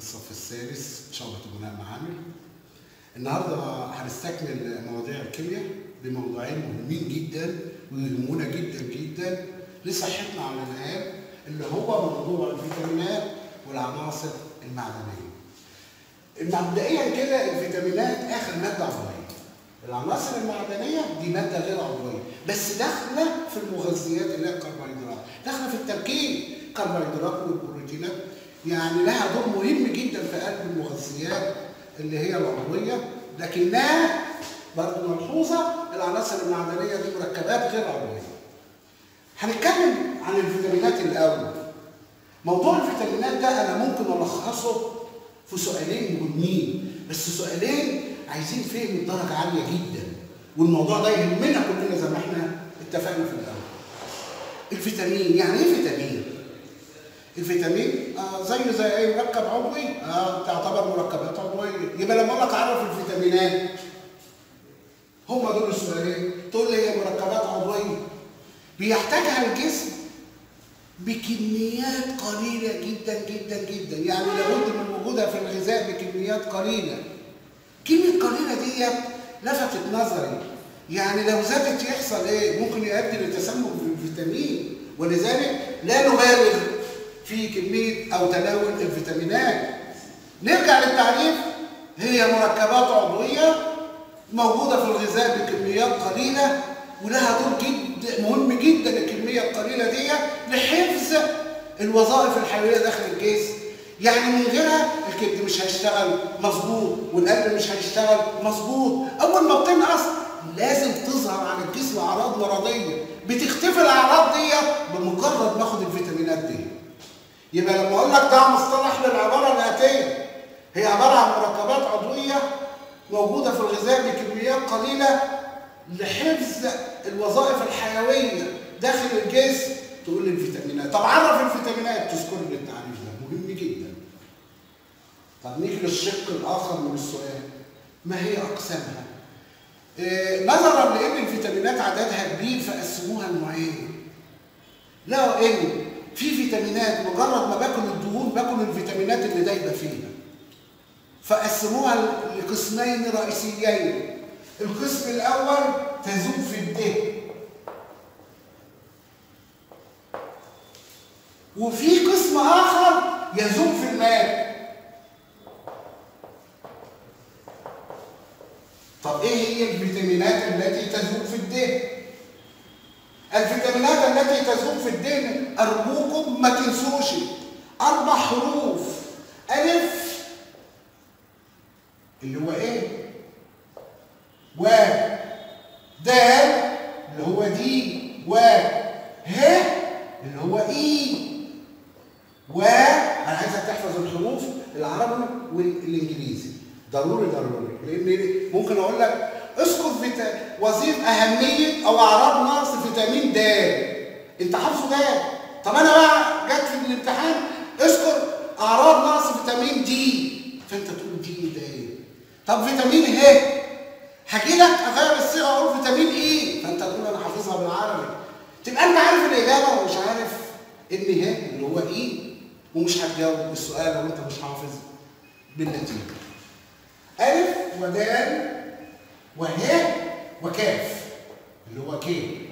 الصف الثالث شعبة بناء معامل النهارده هنستكمل مواضيع الكيمياء بموضوعين مهمين جدا ويهمونا جدا جدا لصحتنا على الآن اللي هو موضوع الفيتامينات والعناصر المعدنية. مبدئيا كده الفيتامينات آخر مادة عضوية. العناصر المعدنية دي مادة غير عضوية بس داخلة في المغذيات اللي هي الكربوهيدرات، داخلة في التركيب الكربوهيدرات والبروتينات يعني لها دور مهم جدا في قلب المغذيات اللي هي العضويه لكنها برضه ملحوظه العناصر المعدنيه دي مركبات غير عضويه. هنتكلم عن الفيتامينات الاول. موضوع الفيتامينات ده انا ممكن الخصه في سؤالين مهمين بس سؤالين عايزين فهم بدرجه عاليه جدا والموضوع ده يهمنا كلنا زي ما احنا اتفقنا في الاول. الفيتامين يعني ايه فيتامين؟ الفيتامين آه زيه زي اي مركب عضوي آه تعتبر مركبات عضويه يبقى لما اقول لك عرف الفيتامينات هم دول السؤالين تقول لي هي مركبات عضويه بيحتاجها الجسم بكميات قليله جدا جدا جدا يعني لابد من وجودها في الغذاء بكميات قليله كلمه قليله ديت لفتت نظري يعني لو زادت يحصل ايه ممكن يؤدي لتسمم في الفيتامين ولذلك لا نبالغ في كمية أو تناول الفيتامينات نرجع للتعريف هي مركبات عضوية موجودة في الغذاء بكميات قليلة ولها دور جد مهم جدا الكمية القليلة دي لحفظ الوظائف الحيوية داخل الجسم يعني من غيرها الكبد مش هيشتغل مظبوط والقلب مش هيشتغل مظبوط اول ما بتنقص لازم تظهر على الجسم اعراض مرضيه بتختفي الاعراض دي بمجرد ما اخد الفيتامينات دي يبقى لما اقول لك ده مصطلح للعباره الاتيه هي عباره عن مركبات عضويه موجوده في الغذاء بكميات قليله لحفظ الوظائف الحيويه داخل الجسم تقول لي الفيتامينات طب عرف الفيتامينات تذكر لي التعريف ده مهم جدا طب نيجي للشق الاخر من السؤال ما هي اقسامها إيه نظرا لان الفيتامينات عددها كبير فقسموها لنوعين لقوا ان في فيتامينات مجرد ما باكل الدهون باكل الفيتامينات اللي دايبه فيها فقسموها لقسمين رئيسيين القسم الاول تذوب في الدهن وفي قسم اخر يذوب في الماء طب ايه هي الفيتامينات التي تذوب في الدهن الفيتامينات التي تذوب في الدهن ارجوكم ما تنسوش اربع حروف الف اللي هو ايه و د اللي هو دي و ه اللي هو اي و انا عايزك تحفظ الحروف العربي والانجليزي ضروري ضروري لان ممكن اقول لك اذكر فيتا... وظيفه اهميه او اعراض نقص فيتامين د انت حافظه د طب انا بقى جت في الامتحان اذكر اعراض نقص فيتامين دي فانت تقول دي ده ايه طب فيتامين ه هاجي لك اغير الصيغه اقول فيتامين ايه فانت تقول انا حافظها بالعربي تبقى انت عارف الاجابه ومش عارف ان ه اللي هو ايه ومش هتجاوب السؤال لو انت مش حافظ بالنتيجه ألف ودال وه وكاف اللي هو كي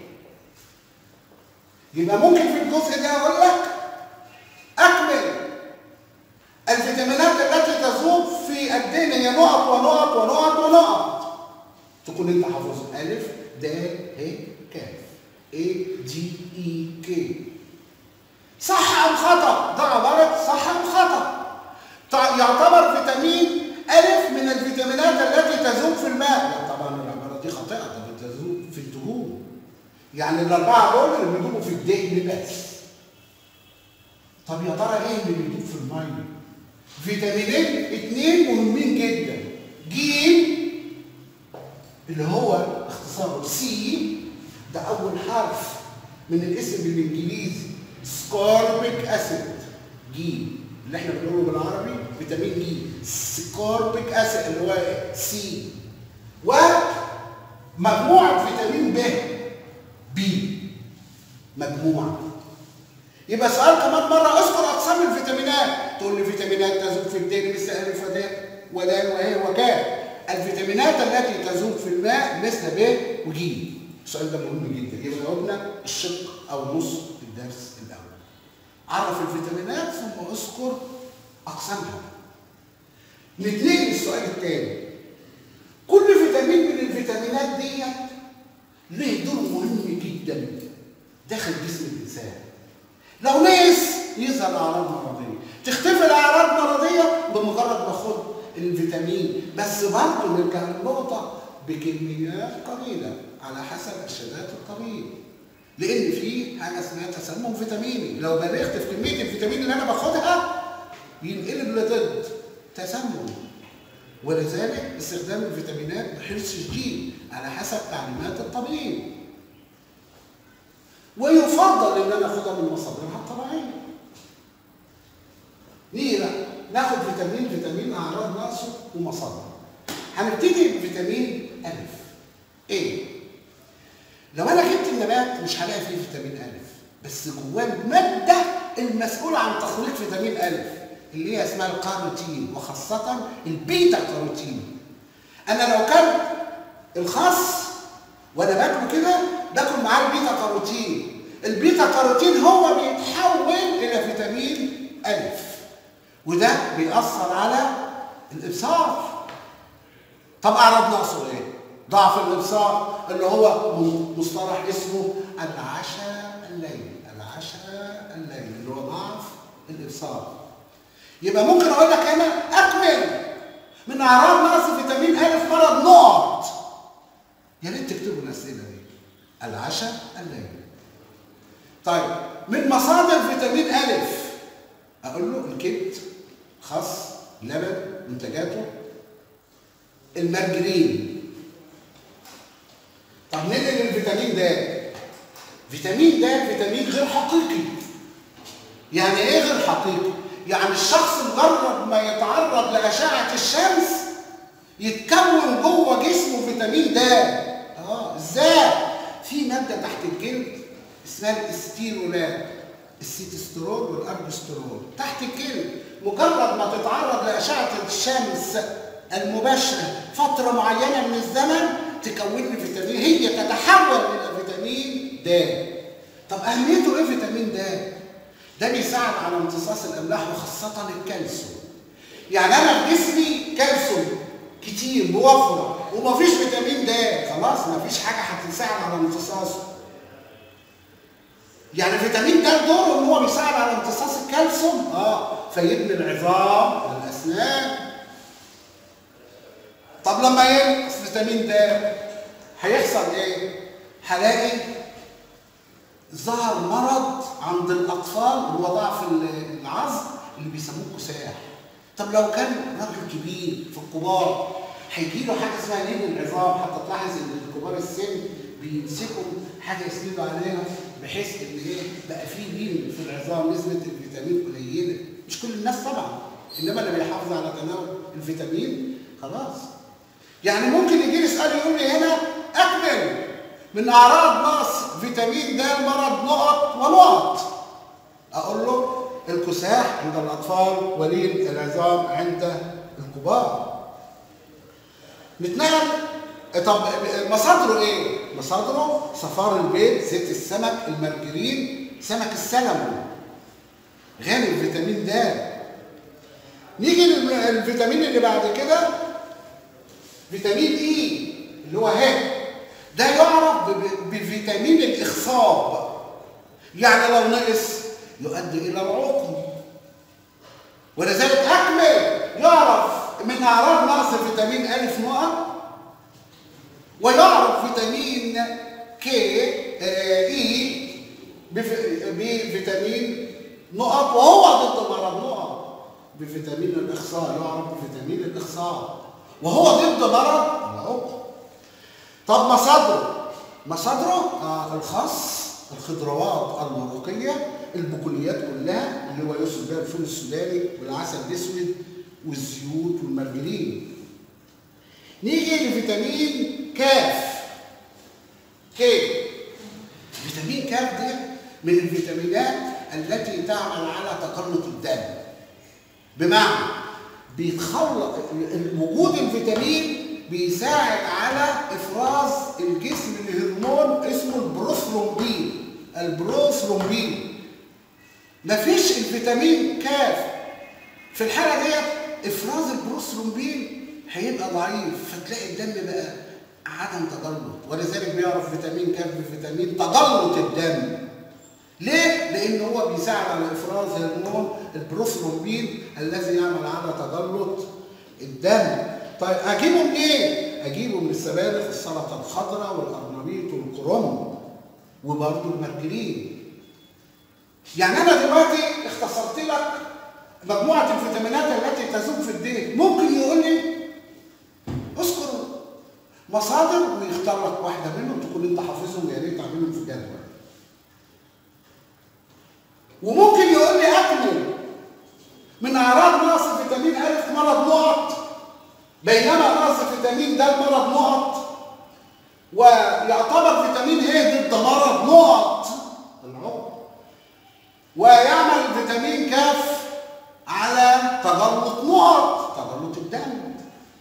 يبقى ممكن في الجزء ده اقول لك اكمل الفيتامينات التي تذوب في الدهن هي نقط ونقط ونقط ونقط تكون انت حافظها الف د ه كاف اي دي اي كي صح ام خطا ده عباره صح ام خطا يعتبر فيتامين ألف من الفيتامينات التي تذوب في الماء طبعا العبارة دي خاطئة ده بتذوب في الدهون يعني الأربعة دول اللي بيدوبوا في الدهن بس طب يا ترى إيه اللي بيدوب في المية؟ فيتامينين اتنين مهمين جدا جيم اللي هو اختصاره سي ده أول حرف من الاسم الإنجليزي سكاربيك أسيد جيم اللي احنا بنقوله بالعربي فيتامين دي سكاربيك اسيد اللي هو سي ومجموعه فيتامين ب بي مجموعه يبقى سؤال كمان مره اذكر اقسام الفيتامينات تقول لي فيتامينات تذوب في الدهن ألف ودال ودال وهي وكاف الفيتامينات التي تذوب في الماء مثل ب وج السؤال ده مهم جدا يبقى جاوبنا الشق او نص الدرس الاول عرف الفيتامينات ثم اذكر اقسامها نتنقل للسؤال الثاني كل فيتامين من الفيتامينات ديت ليه دور مهم جدا داخل جسم الانسان لو نقص يظهر اعراض مرضيه تختفي الاعراض المرضيه بمجرد ما اخد الفيتامين بس برضه نرجع للنقطه بكميات قليله على حسب ارشادات الطبيب لان في حاجه اسمها تسمم فيتاميني لو بلغت في كميه الفيتامين اللي انا باخدها ينقلب لضد تسمم ولذلك استخدام الفيتامينات بحرص شديد على حسب تعليمات الطبيب ويفضل ان انا اخدها من مصادرها الطبيعيه نيجي بقى ناخد فيتامين فيتامين اعراض نقصه ومصادره هنبتدي بفيتامين الف ايه لو انا جبت النبات مش هلاقي فيه فيتامين الف بس جواه الماده المسؤوله عن تخليق فيتامين الف اللي هي اسمها الكاروتين وخاصه البيتا كاروتين انا لو كان الخس وانا باكله كده باكل معاه البيتا كاروتين البيتا كاروتين هو بيتحول الى فيتامين الف وده بيأثر على الابصار طب اعراض نقصه ايه ضعف الابصار اللي هو مصطلح اسمه العشاء الليلي العشاء الليلي اللي هو ضعف الابصار يبقى ممكن اقول لك هنا اكمل من اعراض نقص فيتامين الف مرض نقط يا ريت تكتبوا الاسئله دي العشاء الليلي طيب من مصادر فيتامين الف اقول له الكبد خس لبن منتجاته المرجرين طب ننقل الفيتامين د فيتامين د فيتامين غير حقيقي يعني ايه غير حقيقي يعني الشخص مجرد ما يتعرض لاشعه الشمس يتكون جوه جسمه فيتامين د اه ازاي في ماده تحت الجلد اسمها الاستيرولات السيتسترول والاربسترول تحت الجلد مجرد ما تتعرض لاشعه الشمس المباشره فتره معينه من الزمن تكون لي فيتامين هي تتحول الى فيتامين د طب اهميته ايه فيتامين د ده بيساعد على امتصاص الاملاح وخاصه الكالسيوم يعني انا في جسمي كالسيوم كتير بوفره ومفيش فيتامين د خلاص مفيش حاجه هتساعد على امتصاصه يعني فيتامين د دوره ان هو بيساعد على امتصاص الكالسيوم اه فيبني العظام والاسنان طب لما ينقص فيتامين د هيحصل ايه هلاقي ظهر مرض عند الاطفال اللي هو ضعف العظم اللي بيسموه كساح طب لو كان راجل كبير في الكبار هيجي له حاجه اسمها نين العظام حتى تلاحظ ان الكبار السن بيمسكوا حاجه يسندوا عليها بحيث ان ايه بقى في لين في العظام نسبه الفيتامين قليله مش كل الناس طبعا انما اللي بيحافظ على تناول الفيتامين خلاص يعني ممكن يجي لي سؤال يقول لي هنا اكمل من اعراض نقص فيتامين د مرض نقط ونقط اقول له الكساح عند الاطفال ولين العظام عند الكبار نتنقل طب مصادره ايه مصادره صفار البيض زيت السمك المرجرين سمك السلمون غني الفيتامين د نيجي للفيتامين اللي بعد كده فيتامين اي اللي هو ه ده يعرف بفيتامين الاخصاب يعني لو نقص يؤدي الى العقم ولذلك اكمل يعرف من اعراض نقص فيتامين الف نقط ويعرف فيتامين كي اي بفيتامين نقط وهو ضد مرض نقط بفيتامين الاخصاب يعرف بفيتامين الاخصاب وهو ضد مرض العقم طب مصادره مصادره آه الخس الخضروات الورقيه البقوليات كلها اللي هو يقصد بها الفول السوداني والعسل الاسود والزيوت والمرجلين نيجي لفيتامين كاف كي فيتامين كاف دي من الفيتامينات التي تعمل على تقلط الدم بمعنى بيتخلق وجود الفيتامين بيساعد على افراز الجسم لهرمون اسمه البروثرومبين البروثرومبين مفيش الفيتامين كاف في الحاله ديت افراز البروثرومبين هيبقى ضعيف فتلاقي الدم بقى عدم تجلط ولذلك بيعرف فيتامين كاف بفيتامين تجلط الدم ليه؟ لأن هو بيساعد على إفراز هرمون البروثرومبين الذي يعمل على تجلط الدم. طيب أجيبه منين؟ إيه؟ أجيبه من السبانخ السلطة الخضراء والقرنبيط والكرنب وبرضه المرجلين. يعني أنا دلوقتي اختصرت لك مجموعة الفيتامينات التي تذوب في الدين، ممكن يقول لي اذكر مصادر ويختار لك واحدة منهم تكون أنت حافظهم ويا ريت تعملهم في جدول. وممكن يقول لي اكمل من اعراض نقص فيتامين الف مرض نقط بينما نقص فيتامين د مرض نقط ويعتبر فيتامين ه ضد مرض نقط العمر ويعمل فيتامين كاف على تجلط نقط تجلط الدم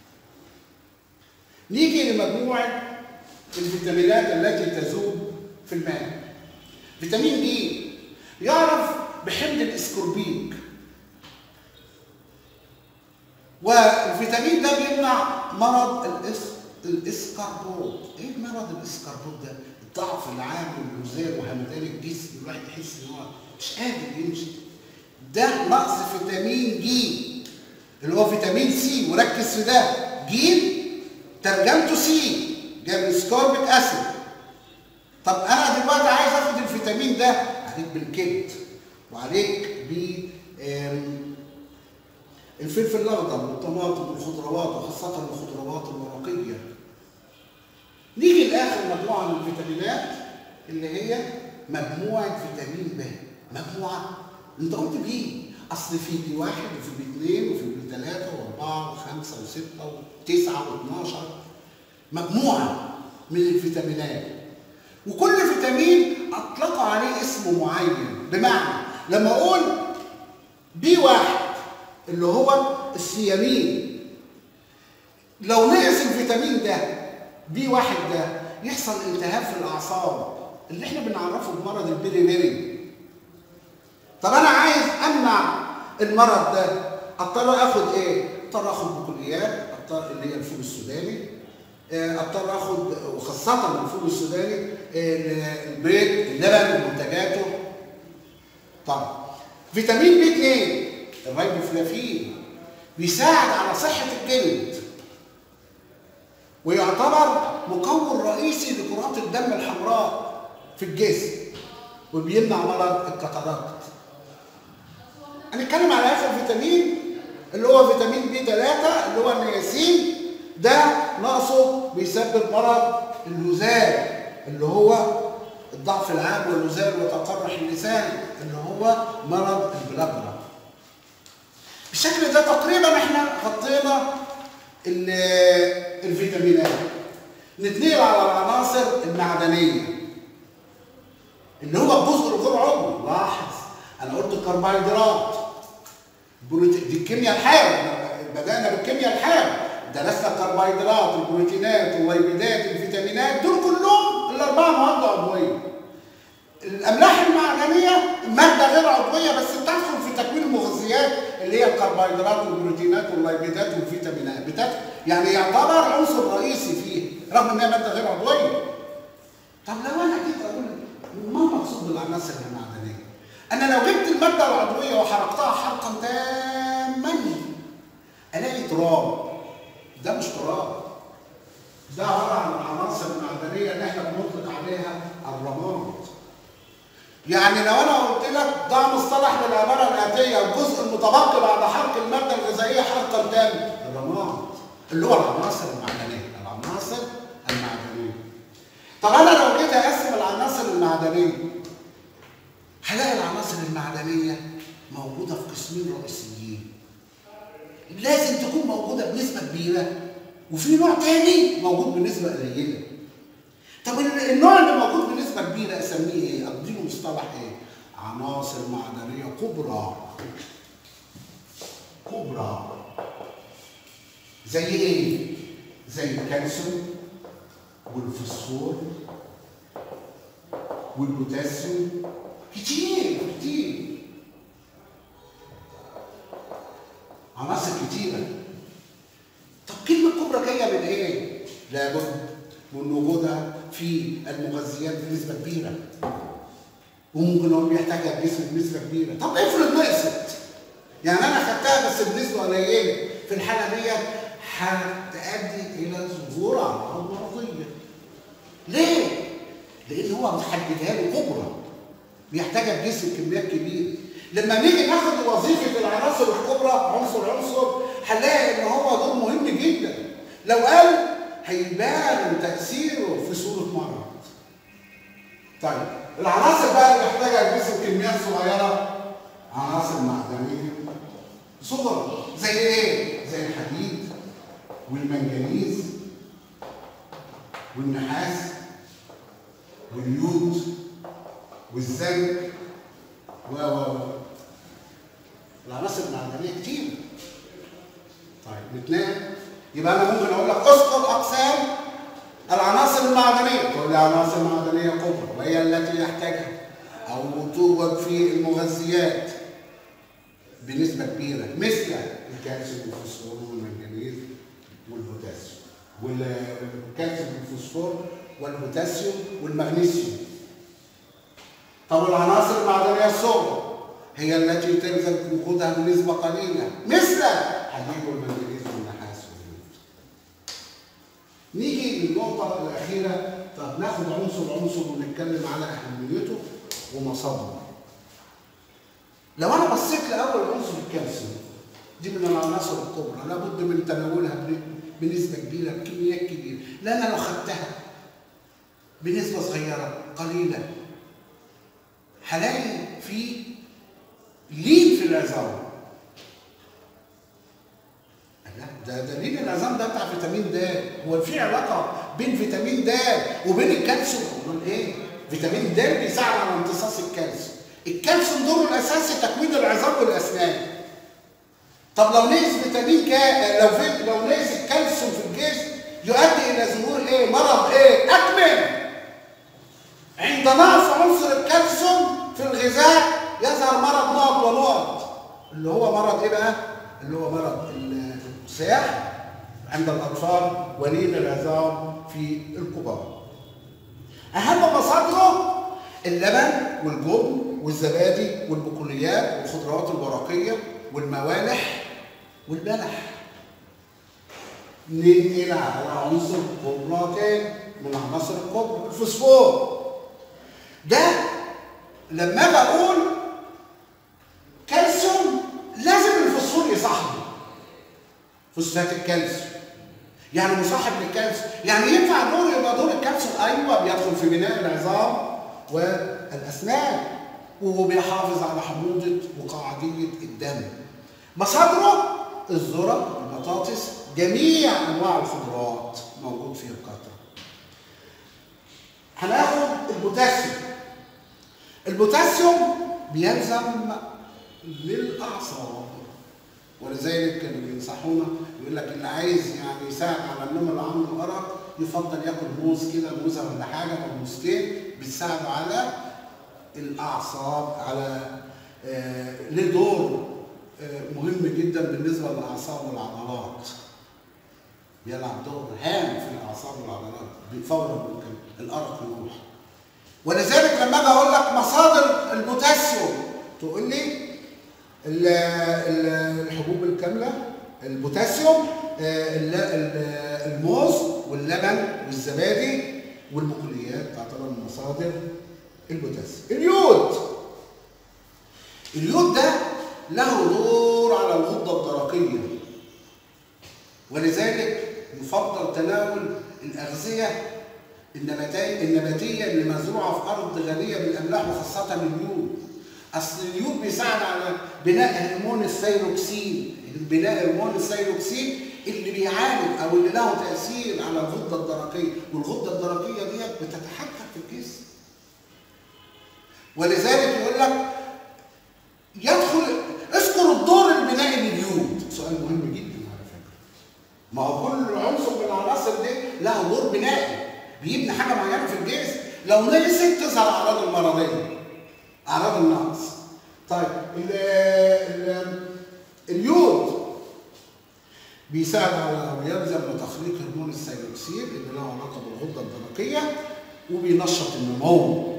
نيجي لمجموعه الفيتامينات التي تذوب في الماء فيتامين بي يعرف بحمض الاسكوربيك والفيتامين ده بيمنع مرض الإس... الاسكربوت ايه مرض الاسكربوت ده الضعف العام والنزال وهمدان الجسم الواحد يحس ان هو مش قادر يمشي ده نقص فيتامين جي اللي هو فيتامين سي وركز في ده جيم ترجمته سي جاب سكوربيك اسيد طب انا دلوقتي عايز اخد الفيتامين ده عليك بالكبد وعليك ب الفلفل الاخضر والطماطم والخضروات وخاصه الخضروات الورقيه نيجي لاخر مجموعه من الفيتامينات اللي هي مجموعه فيتامين ب مجموعه انت قلت بيه اصل في بي واحد وفي بي اثنين وفي بي ثلاثه واربعه وخمسه وسته وتسعه و12 مجموعه من الفيتامينات وكل فيتامين اطلقوا عليه اسم معين بمعنى لما اقول بي واحد اللي هو السيامين لو نقص الفيتامين ده بي واحد ده يحصل التهاب في الاعصاب اللي احنا بنعرفه بمرض البيري بيري طب انا عايز امنع المرض ده اضطر اخد ايه اضطر اخد بقوليات اضطر اللي هي الفول السوداني اضطر اخد وخاصه الفول السوداني البيض اللبن ومنتجاته طب فيتامين بي 2 الريبوفلافين بيساعد على صحه الجلد ويعتبر مكون رئيسي لكرات الدم الحمراء في الجسم وبيمنع مرض الكاتاراكت هنتكلم على اخر فيتامين اللي هو فيتامين بي 3 اللي هو النياسين ده نقصه بيسبب مرض اللزال اللي هو الضعف العام واللزال وتقرح اللسان اللي هو مرض البلاجرا بالشكل ده تقريبا احنا غطينا الفيتامينات نتنقل على العناصر المعدنيه اللي هو الجزء الغير عضوي لاحظ انا قلت الكربوهيدرات دي الكيمياء الحيوي بدانا بالكيمياء الحيوي درسنا الكربوهيدرات البروتينات الليبيدات الفيتامينات دول كلهم الاربعه مواد عضويه الاملاح المعدنيه ماده غير عضويه بس بتدخل في تكوين المغذيات اللي هي الكربوهيدرات والبروتينات والليبيدات والفيتامينات بتدخل يعني يعتبر عنصر رئيسي فيه رغم انها ماده غير عضويه طب لو انا جيت اقول ما المقصود بالعناصر المعدنيه انا لو جبت الماده العضويه وحرقتها حرقا تاما الاقي تراب ده مش تراب ده عباره عن العناصر المعدنيه اللي احنا بنطلق عليها الرماد يعني لو انا قلت لك ضع مصطلح بالعباره الاتيه الجزء المتبقي بعد حرق الماده الغذائيه حرقا تاما الرماد اللي هو العناصر المعدنيه العناصر المعدنيه طب انا لو جيت اقسم العناصر المعدنيه هلاقي العناصر المعدنيه موجوده في قسمين رئيسيين لازم تكون موجوده بنسبه كبيره وفي نوع تاني موجود بنسبه قليله طب النوع اللي موجود بنسبه كبيره اسميه ايه اديله مصطلح ايه عناصر معدنيه كبرى كبرى زي ايه؟ زي الكالسيوم والفوسفور والبوتاسيوم كتير كتير عناصر كتيرة طب كلمة كبرى جاية من ايه؟ لابد من وجودها في المغذيات بنسبة كبيرة وممكن هو بيحتاجها الجسم بنسبة كبيرة طب افرض نقصت يعني انا خدتها بس بنسبة قليلة في الحالة دي هتؤدي الى ظهور اعراض مرضية ليه؟ لان هو محددها له كبرى بيحتاجها الجسم كميات كبيره لما نيجي ناخد وظيفه العناصر الكبرى عنصر عنصر هنلاقي ان هو دور مهم جدا لو قل هيبان تاثيره في صوره مرض طيب العناصر بقى اللي بيحتاجها الجسم كميات صغيره عناصر معدنيه صغرى زي ايه زي الحديد والمنجنيز والنحاس واليود والزنك و و و العناصر المعدنيه كتير طيب نتنام يبقى انا ممكن اقول لك اذكر اقسام العناصر المعدنيه تقول لي عناصر معدنيه كبرى وهي التي يحتاجها او توجد في المغذيات بنسبه كبيره مثل الكالسيوم والفوسفور والمنجنيز والبوتاسيوم والكالسيوم والفوسفور والبوتاسيوم والمغنيسيوم طب العناصر المعدنيه الصغرى هي التي تلزم وجودها بنسبه قليله مثل الحديد والمنجنيز والنحاس واليود نيجي للنقطه الاخيره طب ناخد عنصر عنصر ونتكلم على اهميته ومصادره لو انا بصيت لاول عنصر الكالسيوم دي من العناصر الكبرى لابد من تناولها بنسبه كبيره بكميات كبيره لان لو خدتها بنسبه صغيره قليله هلاقي في لين في العظام ده ده لين العظام ده بتاع فيتامين د هو في علاقه بين فيتامين د وبين الكالسيوم امال ايه فيتامين د بيساعد على امتصاص الكالسيوم الكالسيوم دوره الاساسي تكوين العظام والاسنان طب لو نقص فيتامين كا لو في لو نقص الكالسيوم في الجسم يؤدي الى ظهور ايه مرض ايه اكمل عند نقص عنصر الكالسيوم في الغذاء يظهر مرض نقط ونقط اللي هو مرض ايه بقى اللي هو مرض السياح عند الاطفال ولين العظام في الكبار اهم مصادره اللبن والجبن والزبادي والبقوليات والخضروات الورقيه والموالح والبلح ننقل على عنصر كبرى تاني من عناصر الكبرى الفوسفور ده لما اجي اقول كالسيوم لازم الفوسفور يصاحبه فوسفات الكالسيوم يعني مصاحب للكالسيوم يعني ينفع دور يبقى دور الكالسيوم ايوه بيدخل في بناء العظام والاسنان وهو بيحافظ على حموضه وقاعديه الدم مصادره الذره البطاطس جميع انواع الخضروات موجود فيها بكثره هناخد البوتاسيوم البوتاسيوم بيلزم للاعصاب ولذلك كانوا بينصحونا يقول لك اللي عايز يعني يساعد على النوم اللي عنده ارق يفضل ياكل موز كده موزه ولا حاجه او موزتين بتساعده على الاعصاب على آه له دور آه مهم جدا بالنسبه للاعصاب والعضلات بيلعب دور هام في الاعصاب والعضلات فورا ممكن الارق يروح ولذلك لما اجي اقول لك مصادر البوتاسيوم تقول لي الحبوب الكامله البوتاسيوم الموز واللبن والزبادي والبقوليات تعتبر من مصادر البوتاسيوم اليود اليود ده له دور على الغده الدرقيه ولذلك يفضل تناول الاغذيه النباتيه النباتيه اللي مزروعه في ارض غنيه بالاملاح وخاصه اليود اصل اليود بيساعد على بناء هرمون الثيروكسين بناء هرمون الثيروكسين اللي بيعالج او اللي له تاثير على الغده الدرقيه والغده الدرقيه ديت بتتحكم في الجسم ولذلك يقول لك يدخل اذكر الدور البنائي لليود سؤال مهم جدا على فكره ما هو كل عنصر من العناصر دي له دور بنائي بيبني حاجه معينه في الجسم لو نقصت تظهر اعراض المرضيه اعراض النقص طيب ال ال اليود بيساعد على ويلزم بتخليق هرمون الثيروكسين اللي له علاقه بالغده الدرقيه وبينشط النمو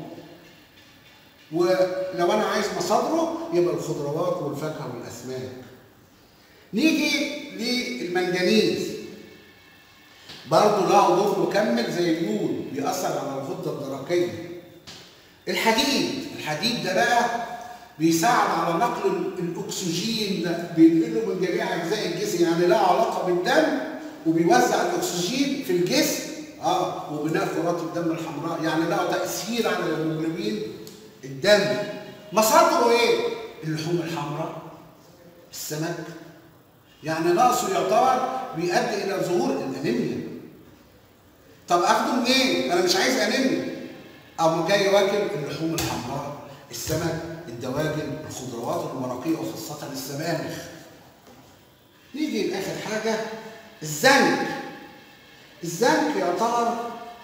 ولو انا عايز مصادره يبقى الخضروات والفاكهه والاسماك نيجي للمنجنيز برضه له دور مكمل زي اليود بيأثر على الغده الدرقيه الحديد الحديد ده بقى بيساعد على نقل الاكسجين ده بينقله من جميع اجزاء الجسم يعني له علاقه بالدم وبيوزع الاكسجين في الجسم اه وبناء كرات الدم الحمراء يعني له تاثير على الهيموجلوبين الدم مصادره ايه؟ اللحوم الحمراء السمك يعني نقصه يعتبر بيؤدي الى ظهور الانيميا طب اخده منين؟ انا مش عايز انيميا او جاي واكل اللحوم الحمراء السمك الدواجن الخضروات المرقيه وخاصه السبانخ نيجي لاخر حاجه الزنك الزنك يعتبر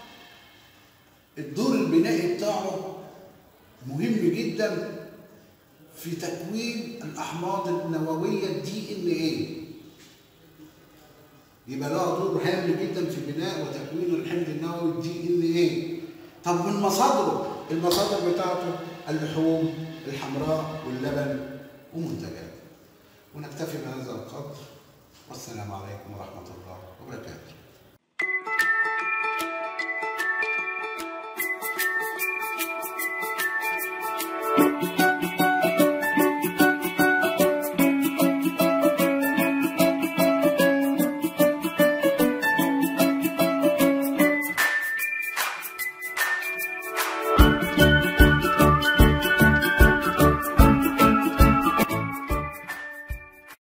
الدور البنائي بتاعه مهم جدا في تكوين الاحماض النوويه الدي ان ايه يبقى لها دور هام جدا في بناء وتكوين الحمض النووي الدي ان ايه طب من مصادره المصادر بتاعته اللحوم الحمراء واللبن ومنتجاته ونكتفي بهذا القدر والسلام عليكم ورحمه الله وبركاته